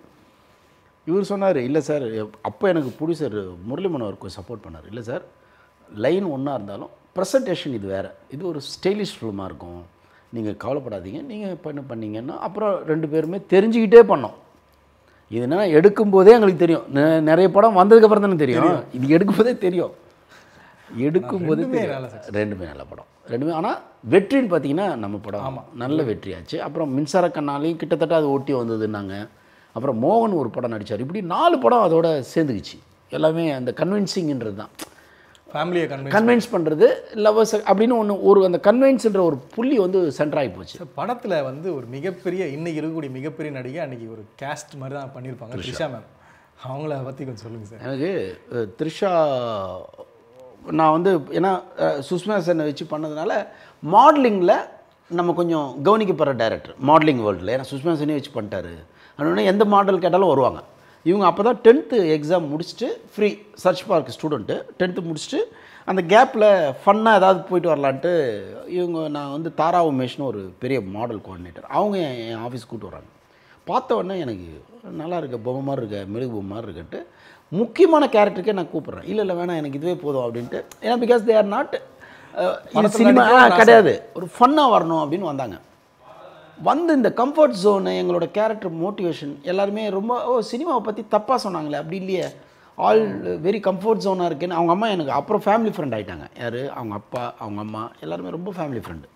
இவர் சொன்னார் இல்லை சார் அப்போ எனக்கு ப்ரொடியூசர் முரளி மனோகர் கொஞ்சம் சப்போர்ட் பண்ணார் இல்லை சார் லைன் ஒன்றா இருந்தாலும் ப்ரெசன்டேஷன் இது வேறு இது ஒரு ஸ்டைலிஷ் ஃபிலிமாக இருக்கும் நீங்கள் கவலைப்படாதீங்க நீங்கள் பண்ண பண்ணீங்கன்னா அப்புறம் ரெண்டு பேருமே தெரிஞ்சுக்கிட்டே பண்ணோம் இது என்னன்னா எடுக்கும்போதே எங்களுக்கு தெரியும் நெ- நிறைய படம் வந்ததுக்கப்புறம் தானே தெரியும் இது எடுக்கும்போதே தெரியும் எடுக்கும்போதே ரெண்டுமே தெரியும். நல்ல ரெண்டுமே நல்ல படம் ரெண்டுமே ஆனால் வெற்றின்னு பார்த்தீங்கன்னா நம்ம படம் நல்ல வெற்றியாச்சு அப்புறம் மின்சார கண்ணாலையும் கிட்டத்தட்ட அது ஒட்டி வந்ததுன்னாங்க அப்புறம் மோகன் ஒரு படம் நடித்தார் இப்படி நாலு படம் அதோட சேர்ந்துக்குச்சு எல்லாமே அந்த கன்வின்சிங்ன்றது தான் ஃபேமிலியை கன்வின்ஸ் கன்வின்ஸ் பண்ணுறது லவ்வர்ஸ் அப்படின்னு ஒன்று ஒரு அந்த கன்வின்ஸ்ன்ற ஒரு புள்ளி வந்து சென்டர் ஆகி போச்சு சார் படத்தில் வந்து ஒரு மிகப்பெரிய இன்னைக்கு இருக்கக்கூடிய மிகப்பெரிய நடிகை அன்னைக்கு ஒரு கேஸ்ட் மாதிரி தான் பண்ணியிருப்பாங்க த்ரிஷா மேம் அவங்கள பற்றி கொஞ்சம் சொல்லுங்கள் சார் எனக்கு அஹ், த்ரிஷா நான் வந்து ஏன்னா அஹ், சுஷ்மா சென்னை வச்சு பண்ணதுனால மாடலிங்கில் நம்ம கொஞ்சம் கவனிக்கப்படுற டைரக்டர் மாடலிங் வேர்ல்டில் ஏன்னா சுஷ்மா சென்னை வச்சு பண்ணிட்டாரு அதனால எந்த மாடல் கேட்டாலும் வருவாங்க இவங்க அப்போ தான் டென்த்து எக்ஸாம் முடிச்சுட்டு free Church Park student tenth முடிச்சுட்டு அந்த கேப்பில் ஃபன்னாக ஏதாவது போயிட்டு வரலான்ட்டு இவங்க நான் வந்து தாரா உமேஷ்னு ஒரு பெரிய மாடல் கோஆர்டினேட்டர் அவங்க என் என் ஆஃபீஸ் கூட்டு வராங்க பார்த்த உடனே எனக்கு நல்லா இருக்க பொம்மை மாதிரி இருக்க மெழுகு பொம்மை மாதிரி இருக்குன்ட்டு முக்கியமான கேரக்டருக்கே நான் கூப்பிட்றேன் இல்லை இல்லை வேணாம் எனக்கு இதுவே போதும் அப்படின்ட்டு ஏன்னா பிகாஸ் தே ஆர் நாட் படத்துல சினிமா நடிக்கணும்னு ஆசை. கிடையாது ஒரு ஃபன்னாக வரணும் அப்படின்னு வந்தாங்க வந்து இந்த கம்ஃபர்ட் ஜோனு எங்களோட கேரக்டர் மோட்டிவேஷன் எல்லாருமே ரொம்ப ஓ சினிமாவை பற்றி தப்பாக சொன்னாங்களே அப்படி இல்லையே ஆல் வெரி கம்ஃபர்ட் ஜோனாக இருக்குன்னு அவங்க அம்மா எனக்கு அப்புறம் ஃபேமிலி ஃப்ரெண்ட் ஆயிட்டாங்க யார் அவங்க அப்பா அவங்க அம்மா எல்லாருமே ரொம்ப ஃபேமிலி ஃப்ரெண்டு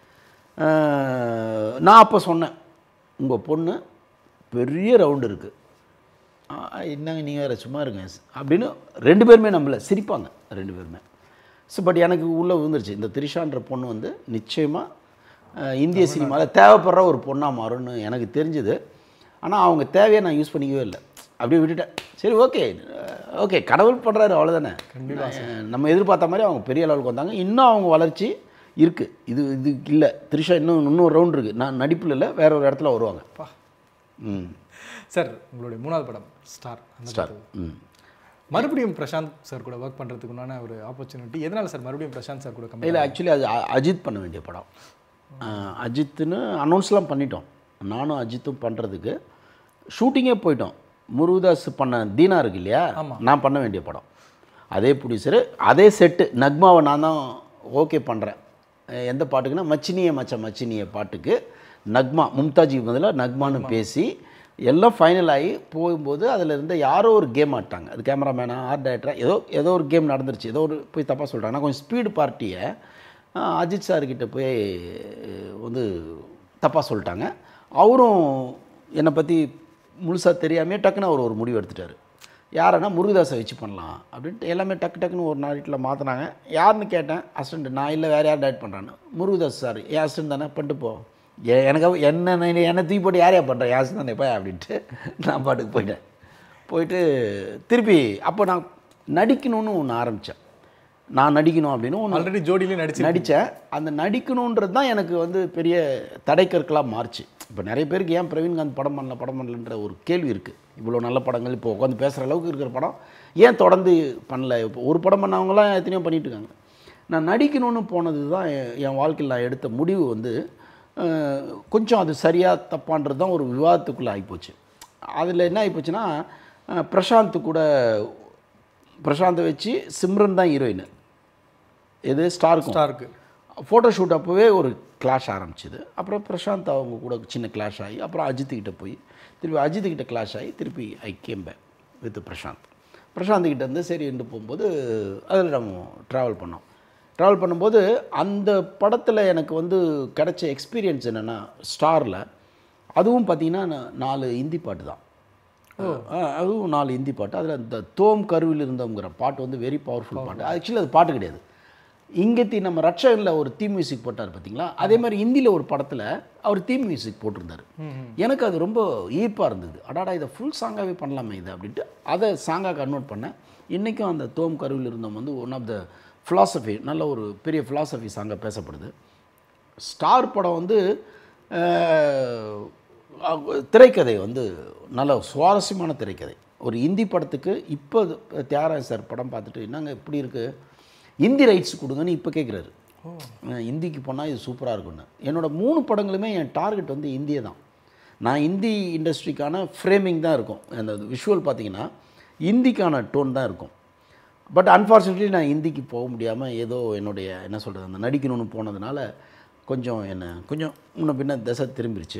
நான் அப்போ சொன்னேன் உங்கள் பொண்ணு பெரிய ரவுண்டு இருக்குது என்னங்க நீங்கள் வேறு சும்மா இருங்க அப்படின்னு ரெண்டு பேருமே நம்மள சிரிப்பாங்க ரெண்டு பேருமே ஸோ பட் எனக்கு உள்ளே விழுந்துருச்சு இந்த திரிஷான்ற பொண்ணு வந்து நிச்சயமாக இந்திய சினிமாவில் தேவைப்படுற ஒரு பொண்ணாக மாறும்னு எனக்கு தெரிஞ்சுது ஆனால் அவங்க தேவையை நான் யூஸ் பண்ணிக்கவே இல்லை அப்படியே விட்டுட்டேன் சரி ஓகே ஓகே கடவுள் பண்ணுறாரு அவ்வளோதானே நம்ம எதிர்பார்த்த மாதிரி அவங்க பெரிய லெவலுக்கு வந்தாங்க இன்னும் அவங்க வளர்ச்சி இருக்குது இது இது இல்லை த்ரிஷா இன்னும் இன்னொரு ரவுண்ட் இருக்குது நான் நடிப்பில் இல்லை வேற ஒரு இடத்துல வருவாங்க ம் சார் உங்களுடைய மூணாவது படம் ஸ்டார் அந்த ஸ்டார் ம் மறுபடியும் பிரசாந்த் சார் கூட ஒர்க் பண்ணுறதுக்கு உண்டான ஒரு ஆப்பர்ச்சுனிட்டி எதனால சார் மறுபடியும் பிரசாந்த் சார் கூட கம்பெனி இல்லை ஆக்சுவலி அது அ- அஜித் பண்ண வேண்டிய படம் அஹ், அஜித்துன்னு அனௌன்ஸ்லாம் பண்ணிட்டோம் நானும் அஜித்தும் பண்ணுறதுக்கு ஷூட்டிங்கே போயிட்டோம் முருகதாஸ் பண்ண தீனா இருக்கு இல்லையா நான் பண்ண வேண்டிய படம் அதே ப்ரொடியூசரு அதே செட்டு நக்மாவை நான் தான் ஓகே பண்ணுறேன் எந்த பாட்டுக்குன்னா மச்சினியே மச்ச மச்சினியே பாட்டுக்கு நக்மா மும்தாஜிக்கு பதிலாக நக்மான்னு பேசி எல்லாம் ஃபைனல் ஆகி போகும்போது அதில் இருந்த யாரோ ஒரு கேம் ஆட்டாங்க அது கேமராமேனா ஆர்ட் டைரக்டராக ஏதோ ஏதோ ஒரு கேம் நடந்துருச்சு ஏதோ ஒரு போய் தப்பாக சொல்லிட்டாங்க நான் கொஞ்சம் ஸ்பீடு பார்ட்டியை அஜித் சார்கிட்ட போய் வந்து தப்பாக சொல்லிட்டாங்க அவரும் என்னை பற்றி முழுசாக தெரியாமே டக்குன்னு அவர் ஒரு முடிவு எடுத்துட்டார் யாருன்னா முருகதாஸை வச்சு பண்ணலாம் அப்படின்ட்டு எல்லாமே டக்கு டக்குன்னு ஒரு நாட்டில் மாற்றினாங்க யாருன்னு கேட்டேன் அசிஸ்டண்ட் நான் இல்லை வேறு யார் டைரக்ட் பண்ணுறான்னு முருகதாஸ் சார் என் அசிஸ்டன்ட் தானே பண்ணிட்டு போ எ- எனக்கு அவ- என்ன நான் என்னை தூக்கி போட்டு யார் யார் பண்ணுறேன் என் அசிஸ்டன்ட் தானே போய் அப்படின்ட்டு நான் பாட்டுக்கு போயிட்டேன் போயிட்டு திருப்பி அப்போ நான் நடிக்கணும்னு ஒன்று ஆரம்பித்தேன் நான் நடிக்கணும் அப்படின்னு ஒன்று ஆல்ரெடி ஜோடியிலே நடிச்சு நடித்தேன் அந்த நடிக்கணுன்றது தான் எனக்கு வந்து பெரிய தடைக்கற்களாக மாறுச்சு இப்போ நிறைய பேருக்கு ஏன் பிரவீன்காந்த் படம் பண்ணல படம் பண்ணலன்ற ஒரு கேள்வி இருக்குது இவ்வளோ நல்ல படங்கள் இப்போ உட்காந்து பேசுகிற அளவுக்கு இருக்கிற படம் ஏன் தொடர்ந்து பண்ணல இப்போ ஒரு படம் பண்ணவங்களாம் எத்தனையோ பண்ணிட்டு இருக்காங்க நான் நடிக்கணும்னு போனது தான் என் என் வாழ்க்கையில் நான் எடுத்த முடிவு வந்து அஹ், கொஞ்சம் அது சரியாக தப்பான்றது தான் ஒரு விவாதத்துக்குள்ளே ஆகிப்போச்சு அதில் என்ன ஆகிப்போச்சுன்னா அஹ், பிரசாந்த் கூட பிரசாந்தை வச்சு சிம்ரன் தான் ஹீரோயின் எது ஸ்டாருக்கும் ஸ்டாருக்கு ஃபோட்டோ ஷூட் அப்போவே ஒரு கிளாஷ் ஆரம்பிச்சுது அப்புறம் பிரசாந்த் அவங்க கூட சின்ன கிளாஷ் ஆகி அப்புறம் அஜித்துக்கிட்ட போய் திருப்பி அஜித்துக்கிட்ட கிளாஷ் ஆகி திருப்பி I came back with Prashanth Prashanth கிட்ட இருந்து சரின்னு போகும்போது அதில் நம்ம ட்ராவல் பண்ணோம் ட்ராவல் பண்ணும்போது அந்த படத்தில் எனக்கு வந்து கிடைச்ச எக்ஸ்பீரியன்ஸ் என்னென்னா ஸ்டாரில் அதுவும் பார்த்தீங்கன்னா நா- நாலு ஹிந்தி பாட்டு தான் ஆ, அதுவும் நாலு ஹிந்தி பாட்டு அதில் இந்த தோம் கருவில் இருந்தவங்கிற பாட்டு வந்து வெரி பவர்ஃபுல் பாட்டு ஆக்சுவலி அது பாட்டு கிடையாது இங்கத்தி நம்ம ரட்சகனில் ஒரு தீம் மியூசிக் போட்டார் பார்த்தீங்களா அதே மாதிரி ஹிந்தியில் ஒரு படத்தில் அவர் தீம் மியூசிக் போட்டிருந்தார் எனக்கு அது ரொம்ப ஈர்ப்பாக இருந்தது அடாடா இதை ஃபுல் சாங்காகவே பண்ணலாமே இது அப்படின்ட்டு அதை சாங்காக கன்வெர்ட் பண்ணேன் இன்றைக்கும் அந்த தோம் கருவில் இருந்தவங்க வந்து ஒன் ஆஃப் த philosophy நல்ல ஒரு பெரிய philosophy சாங்காக பேசப்படுது ஸ்டார் படம் வந்து அஹ், அஹ், திரைக்கதை வந்து நல்ல சுவாரஸ்யமான திரைக்கதை ஒரு இந்தி படத்துக்கு இப்போ தியாகராஜ் சார் படம் பார்த்துட்டு என்னங்க இப்படி இருக்குது இந்தி ரைட்ஸ் கொடுங்கன்னு இப்போ கேட்குறாரு இந்திக்கு போனால் இது சூப்பராக இருக்கும்னு என்னோட மூணு படங்களுமே என் டார்கெட் வந்து இந்தியை தான் நான் இந்தி இண்டஸ்ட்ரிக்கான ஃப்ரேமிங் தான் இருக்கும் அந்த விஷுவல் பார்த்தீங்கன்னா இந்திக்கான டோன் தான் இருக்கும் பட் அன்ஃபார்ச்சுனேட்லி நான் ஹிந்திக்கு போக முடியாமல் ஏதோ என்னுடைய என்ன சொல்கிறது அந்த நடிக்கணும்னு போனதுனால கொஞ்சம் என்ன கொஞ்சம் முன்ன பின்ன திசை திரும்பிருச்சு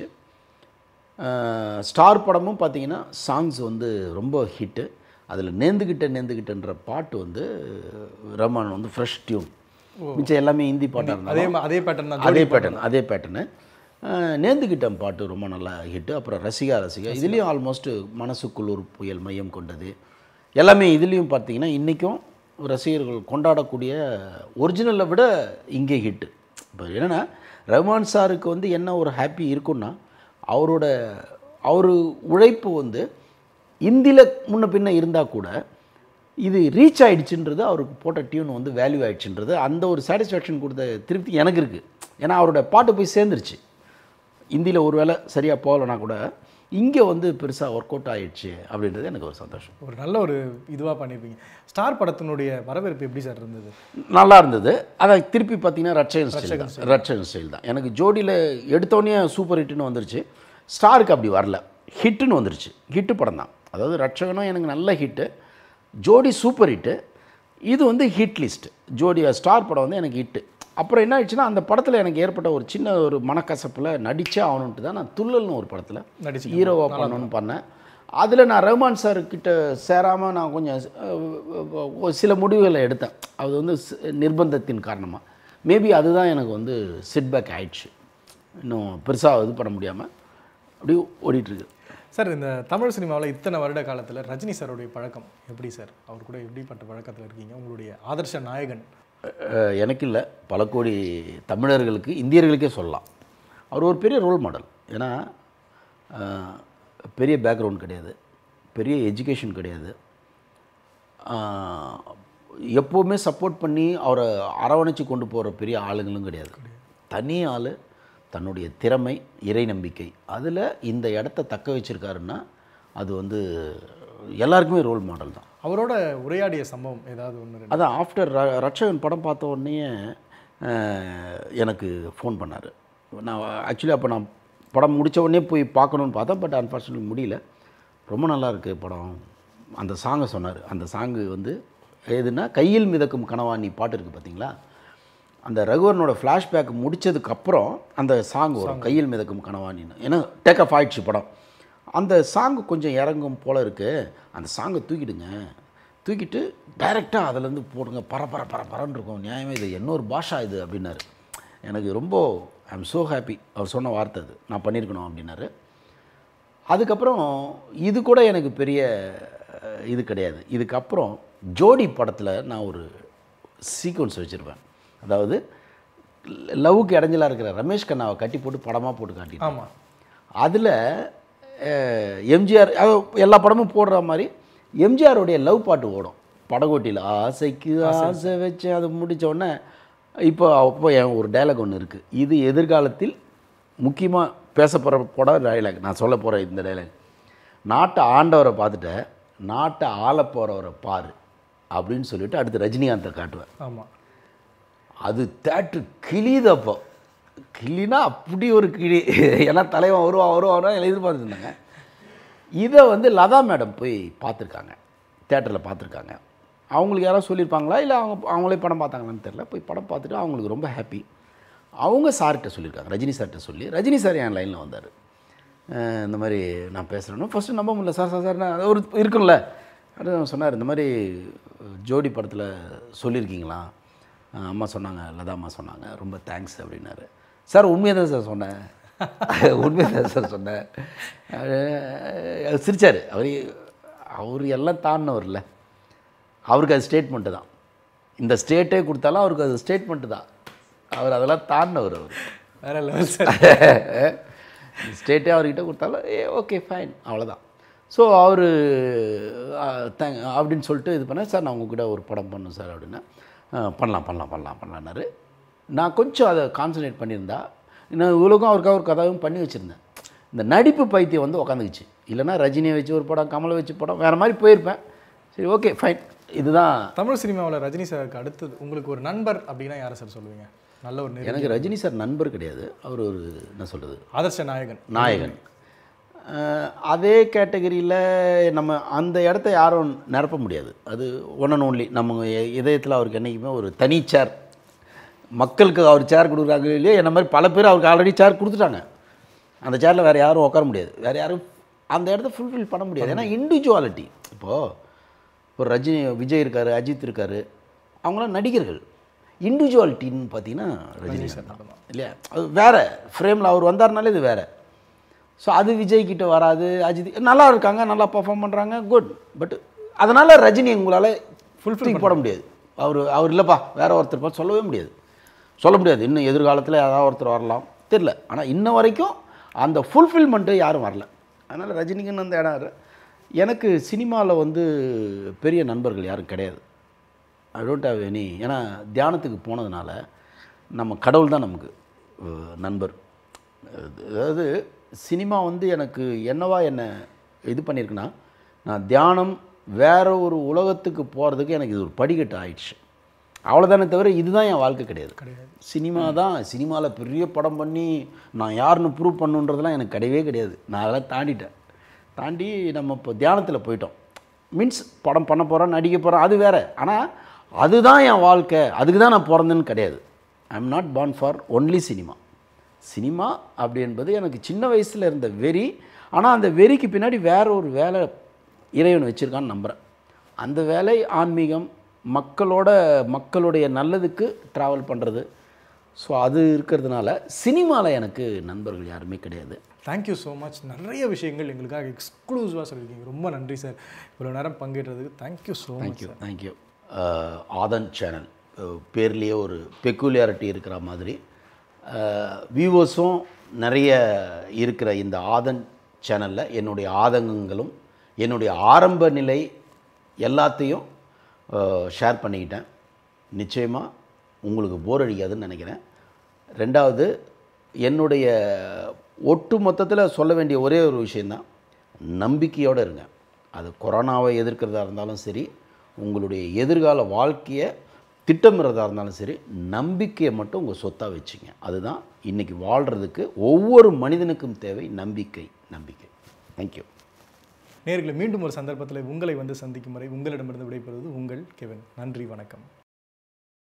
அஹ், ஸ்டார் படமும் பார்த்தீங்கன்னா சாங்ஸ் வந்து ரொம்ப ஹிட்டு அதில் நேந்துக்கிட்ட நேந்துக்கிட்டன்ற பாட்டு வந்து ரஹ்மான் வந்து ஃப்ரெஷ் டியூன் மிச்சம் எல்லாமே ஹிந்தி பாட்டாக இருந்தாலும் அதே மா- அதே பேட்டர்ன் தான் அதே பேட்டர்ன் அதே பேட்டர்னு நேந்துக்கிட்டம் பாட்டு ரொம்ப நல்லா ஹிட்டு அப்புறம் ரசிகா ரசிகா இதுலேயும் ஆல்மோஸ்ட் மனசுக்குள் ஒரு புயல் மையம் கொண்டது எல்லாமே இதுலேயும் பார்த்தீங்கன்னா இன்றைக்கும் ரசிகர்கள் கொண்டாடக்கூடிய ஒரிஜினலை விட இங்கே ஹிட்டு இப்போ என்னென்னா ரஹ்மான் சாருக்கு வந்து என்ன ஒரு ஹாப்பி இருக்குன்னா அவரோட அவர் உழைப்பு வந்து இந்தியில் முன்ன பின்ன இருந்தால் கூட இது ரீச் ஆயிடுச்சுன்றது அவருக்கு போட்ட டியூன் வந்து வேல்யூ ஆயிடுச்சுன்றது அந்த ஒரு சாட்டிஸ்ஃபேக்ஷன் கொடுத்த திருப்தி எனக்கு இருக்குது ஏன்னா அவரோட பாட்டு போய் சேர்ந்துருச்சு இந்தியில் ஒரு வேளை சரியாக போகலைன்னா கூட இங்கே வந்து பெருசாக ஒர்க் அவுட் ஆயிடுச்சு அப்படின்றது எனக்கு ஒரு சந்தோஷம் ஒரு நல்ல ஒரு இதுவாக பண்ணியிருப்பீங்க ஸ்டார் படத்தினுடைய வரவேற்பு எப்படி சார் இருந்தது நல்லா இருந்தது அதை திருப்பி பார்த்தீங்கன்னா ரட்சகன் ஸ்டைல் தான் ரட்சகன் ஸ்டைல் தான் எனக்கு ஜோடியில் எடுத்தோடனே சூப்பர் ஹிட்னு வந்துருச்சு ஸ்டாருக்கு அப்படி வரல ஹிட்டுன்னு வந்துருச்சு ஹிட்டு படம் தான் அதாவது ரட்சகனும் எனக்கு நல்ல ஹிட்டு ஜோடி சூப்பர் ஹிட்டு இது வந்து ஹிட் லிஸ்ட் ஜோடி ஸ்டார் படம் வந்து எனக்கு ஹிட்டு அப்புறம் என்ன ஆயிடுச்சுன்னா அந்த படத்தில் எனக்கு ஏற்பட்ட ஒரு சின்ன ஒரு மனக்கசப்பில் நடிச்சே ஆகணுன்ட்டு தான் நான் துள்ளல்னு ஒரு படத்தில் நடிச்சு ஹீரோவாக பண்ணணும்னு பண்ணேன் அதில் நான் ரஹ்மான் சார் கிட்ட சேராமல் நான் கொஞ்சம் அஹ், ஒரு சில முடிவுகளை எடுத்தேன் அது வந்து ஸ்- நிர்பந்தத்தின் காரணமாக மேபி அதுதான் எனக்கு வந்து செட்பேக் ஆயிடுச்சு இன்னும் பெருசாக இது பண்ண முடியாமல் அப்படியே ஓடிட்டுருக்கு சார் இந்த தமிழ் சினிமாவில் இத்தனை வருட காலத்தில் ரஜினி சாருடைய பழக்கம் எப்படி சார் அவர் கூட எப்படிப்பட்ட பழக்கத்தில் இருக்கீங்க உங்களுடைய ஆதர்ஷ நாயகன் அஹ், எனக்கு இல்லை பல கோடி தமிழர்களுக்கு இந்தியர்களுக்கே சொல்லலாம் அவர் ஒரு பெரிய ரோல் மாடல் ஏன்னா அஹ், பெரிய பேக்ரவுண்ட் கிடையாது பெரிய எஜுகேஷன் கிடையாது அஹ், எப்போவுமே சப்போர்ட் பண்ணி அவரை அரவணைச்சு கொண்டு போகிற பெரிய ஆளுங்களும் கிடையாது தனி ஆள் தன்னுடைய திறமை இறை நம்பிக்கை அதில் இந்த இடத்த தக்க வச்சிருக்காருன்னா அது வந்து எல்லாருக்குமே ரோல் மாடல் தான் அவரோட உரையாடிய சம்பவம் ஏதாவது ஒன்று ரெண்டு அதான் ஆஃப்டர் ரட்சகன் படம் பார்த்த உடனே அஹ், எனக்கு ஃபோன் பண்ணார் நான் ஆக்சுவலி அப்போ நான் படம் முடிச்ச உடனே போய் பார்க்கணுன்னு பார்த்தேன் பட் அன்ஃபார்ச்சுனேட்லி முடியல ரொம்ப நல்லா இருக்கு படம் அந்த சாங்கை சொன்னார் அந்த சாங்கு வந்து எதுனா கையில் மிதக்கும் கனவா நீ பாட்டு இருக்குது பார்த்தீங்களா அந்த ரகுவரனோட ஃப்ளாஷ்பேக் முடிச்சதுக்கப்புறம் அந்த சாங் வரும் கையில் மிதக்கும் கனவானின்னு ஏன்னா டேக் ஆஃப் ஆயிடுச்சு படம் அந்த சாங் கொஞ்சம் இறங்கும் போல இருக்கு அந்த சாங்கை தூக்கிடுங்க தூக்கிட்டு டைரெக்டாக அதுலேருந்து போடுங்க பர பர பர பரன்னு இருக்கும் நியாயமே இது இன்னொரு பாஷா இது அப்படின்னாரு எனக்கு ரொம்ப ஐ எம் ஸோ ஹாப்பி அவர் சொன்ன வார்த்தை அது நான் பண்ணியிருக்கணும் அப்படின்னாரு அதுக்கப்புறம் இது கூட எனக்கு பெரிய அஹ், இது கிடையாது இதுக்கப்புறம் ஜோடி படத்தில் நான் ஒரு சீக்வன்ஸ் வச்சுருப்பேன் அதாவது லவ்வுக்கு இடைஞ்சலாக இருக்கிற ரமேஷ் கண்ணாவை கட்டி போட்டு படமாக போட்டு காட்டிட்டேன் ஆமாம் அதில் எம்ஜிஆர் எல்லா படமும் போடுற மாதிரி எம்ஜிஆருடைய லவ் பாட்டு ஓடும் படகோட்டியில் ஆசைக்கு ஆசை வச்சு அதை முடிச்ச உடனே இப்போ அப்போ என் ஒரு டைலாக் ஒன்று இருக்குது இது எதிர்காலத்தில் முக்கியமாக பேச போகிற படம் டைலாக் நான் சொல்ல போகிற இந்த டைலாக் நாட்டை ஆண்டவரை பார்த்துட்ட நாட்டை ஆள போகிறவரை பாரு அப்படின்னு சொல்லிட்டு அடுத்து ரஜினிகாந்தை காட்டுவேன் ஆமாம் அது தேட்ரு கிளிதப்போ கிளினா அப்படி ஒரு கிளி ஏன்னா தலைவன் வருவான் வருவான் வருவான் எதிர்பார்த்துட்டு இருந்தாங்க இதை வந்து லதா மேடம் போய் பார்த்துருக்காங்க தேட்டரில் பார்த்துருக்காங்க அவங்களுக்கு யாராவது சொல்லியிருப்பாங்களா இல்லை அவங்க அவங்களே படம் பார்த்தாங்களான்னு தெரில போய் படம் பார்த்துட்டு அவங்களுக்கு ரொம்ப ஹாப்பி அவங்க சார்கிட்ட சொல்லியிருக்காங்க ரஜினி சார்கிட்ட சொல்லி ரஜினி சார் என் லைனில் வந்தார் அஹ் இந்த மாதிரி நான் பேசுகிறேன்னா ஃபஸ்ட்டு நம்ப முடியல சார் சார் சார் நான் அது ஒரு இருக்கும்ல அது சொன்னார் இந்த மாதிரி ஜோடி படத்தில் சொல்லியிருக்கீங்களா அஹ் அம்மா சொன்னாங்க லதா அம்மா சொன்னாங்க ரொம்ப தேங்க்ஸ் அப்படின்னாரு சார் உண்மையாக தான் சார் சொன்னேன் உண்மையாக தான் சார் சொன்னேன் அஹ் சிரிச்சார் அவர் அவர் எல்லாம் தாண்டினவர்ல அவருக்கு அது ஸ்டேட்மெண்ட்டு தான் இந்த ஸ்டேட்டே கொடுத்தாலும் அவருக்கு அது ஸ்டேட்மெண்ட்டு தான் அவர் அதெல்லாம் தாண்டினவர் அவர் வேற லெவல் சார் ஸ்டேட்டே அவர்கிட்ட கொடுத்தாலும் ஏ ஓகே ஃபைன் அவ்வளோதான் ஸோ அவர் தேங்க் அப்படின்னு சொல்லிட்டு இது பண்ணேன் சார் நான் உங்ககிட்ட ஒரு படம் பண்ணணும் சார் அப்படின்னா "ஆ, பண்ணலாம் பண்ணலாம் பண்ணலாம் பண்ணலான்னாரு நான் கொஞ்சம் அதை கான்சன்ட்ரேட் பண்ணியிருந்தா நான் இவ்வளோக்கும் அவருக்காக ஒரு கதாவும் பண்ணி வச்சுருந்தேன் இந்த நடிப்பு பைத்தியம் வந்து உக்காந்துக்குச்சு இல்லைன்னா ரஜினியை வச்சு ஒரு படம் கமலை வச்சு படம் வேறு மாதிரி போயிருப்பேன் சரி ஓகே ஃபைன் இதுதான் தமிழ் சினிமாவில் ரஜினி சாருக்கு அடுத்தது உங்களுக்கு ஒரு நண்பர் அப்படின்னா யாரை சார் சொல்லுவீங்க நல்ல ஒரு நெருங்கிய- எனக்கு ரஜினி சார் நண்பர் கிடையாது அவர் ஒரு என்ன சொல்கிறது ஆதர்ஷ நாயகன் நாயகன் அஹ் அதே கேட்டகரியில் நம்ம அந்த இடத்த யாரும் நிரப்ப முடியாது அது ஒன் அண்ட் ஒன்லி நம்ம இ- இதயத்தில் அவருக்கு என்றைக்குமே ஒரு தனி சேர் மக்களுக்கு அவர் சேர் கொடுக்குறாங்க இல்லையோ என்ன மாதிரி பல பேர் அவருக்கு ஆல்ரெடி சேர் கொடுத்துட்டாங்க அந்த சேரில் வேறு யாரும் உட்கார முடியாது வேறு யாரும் அந்த இடத்த ஃபுல்ஃபில் பண்ண முடியாது ஏன்னா இண்டிவிஜுவாலிட்டி இப்போது இப்போ ரஜினி விஜய் இருக்கார் அஜித் இருக்கார் அவங்களாம் நடிகர்கள் இண்டிவிஜுவாலிட்டின்னு பார்த்தீங்கன்னா ரஜினி சார் தான் இல்லையா அது வேறு ஃப்ரேமில் அவர் வந்தார்னாலே இது வேறு ஸோ அது விஜய் கிட்ட வராது அஜித் நல்லா இருக்காங்க நல்லா பர்ஃபார்ம் பண்ணுறாங்க குட் பட் அதனால் ரஜினி உங்களால் ஃபுல்ஃபில் போட முடியாது அவர் அவர் இல்லைப்பா வேற ஒருத்தர் பார்த்து சொல்லவே முடியாது சொல்ல முடியாது இன்னும் எதிர்காலத்தில் யாராவது ஒருத்தர் வரலாம் தெரில ஆனால் இன்ன வரைக்கும் அந்த ஃபுல்ஃபில்மெண்ட்டு யாரும் வரல அதனால் ரஜினிக்குன்னு அந்த இடம் இரு- எனக்கு சினிமாவில் வந்து பெரிய நண்பர்கள் யாரும் கிடையாது ஐ டோன்ட் ஹவ் எனி ஏன்னா தியானத்துக்கு போனதுனால நம்ம கடவுள் தான் நமக்கு அஹ், நண்பர் அதாவது சினிமா வந்து எனக்கு என்னவா என்ன இது பண்ணியிருக்குன்னா நான் தியானம் வேற ஒரு உலகத்துக்கு போகிறதுக்கு எனக்கு இது ஒரு படிக்கட்டு ஆயிடுச்சு அவ்வளோதானே தவிர இதுதான் என் வாழ்க்கை கிடையாது கிடையாது சினிமா தான் சினிமாவில் பெரிய படம் பண்ணி நான் யாருன்னு ப்ரூவ் பண்ணுன்றதெல்லாம் எனக்கு கிடையவே கிடையாது நான் அதெல்லாம் தாண்டிட்டேன் தாண்டி நம்ம இப்போ தியானத்தில் போயிட்டோம் மீன்ஸ் படம் பண்ண போகிறோம் நடிக்க போகிறோம் அது வேற ஆனால் அதுதான் என் வாழ்க்கை அதுக்கு தான் நான் பிறந்தேன்னு கிடையாது I am not born for only cinema cinema அப்படி என்பது எனக்கு சின்ன வயசில் இருந்த வெறி ஆனால் அந்த வெறிக்கு பின்னாடி வேற ஒரு வேலை இறைவன் வச்சுருக்கான்னு நம்புகிறேன் அந்த வேலை ஆன்மீகம் மக்களோட மக்களுடைய நல்லதுக்கு ட்ராவல் பண்ணுறது ஸோ அது இருக்கிறதுனால சினிமாவில் எனக்கு நண்பர்கள் யாருமே கிடையாது தேங்க்யூ ஸோ மச் நிறைய விஷயங்கள் எங்களுக்காக எக்ஸ்க்ளூசிவாக சொல்லியிருக்கீங்க ரொம்ப நன்றி சார் இவ்வளோ நேரம் பங்கேற்றதுக்கு thank you so much thank you thank you Aadhan channel பேர்லேயே ஒரு பெக்குலியாரிட்டி இருக்கிற மாதிரி வியூவர்ஸும் நிறைய இருக்கிற இந்த ஆதன் சேனலில் என்னுடைய ஆதங்கங்களும் என்னுடைய ஆரம்ப நிலை எல்லாத்தையும் ஷேர் பண்ணிக்கிட்டேன் நிச்சயமாக உங்களுக்கு போர் அடிக்காதுன்னு நினைக்கிறேன் ரெண்டாவது என்னுடைய ஒட்டு மொத்தத்தில் சொல்ல வேண்டிய ஒரே ஒரு விஷயந்தான் நம்பிக்கையோடு இருங்க அது கொரோனாவை எதிர்க்கிறதா இருந்தாலும் சரி உங்களுடைய எதிர்கால வாழ்க்கையை திட்டமிடுறதா இருந்தாலும் சரி நம்பிக்கையை மட்டும் உங்கள் சொத்தாக வச்சுங்க அதுதான் இன்றைக்கி வாழ்கிறதுக்கு ஒவ்வொரு மனிதனுக்கும் தேவை நம்பிக்கை நம்பிக்கை தேங்க்யூ நேர்களை மீண்டும் ஒரு சந்தர்ப்பத்தில் உங்களை வந்து சந்திக்கும் வரை உங்களிடமிருந்து விடைபெறுவது உங்கள் கெவின் நன்றி வணக்கம்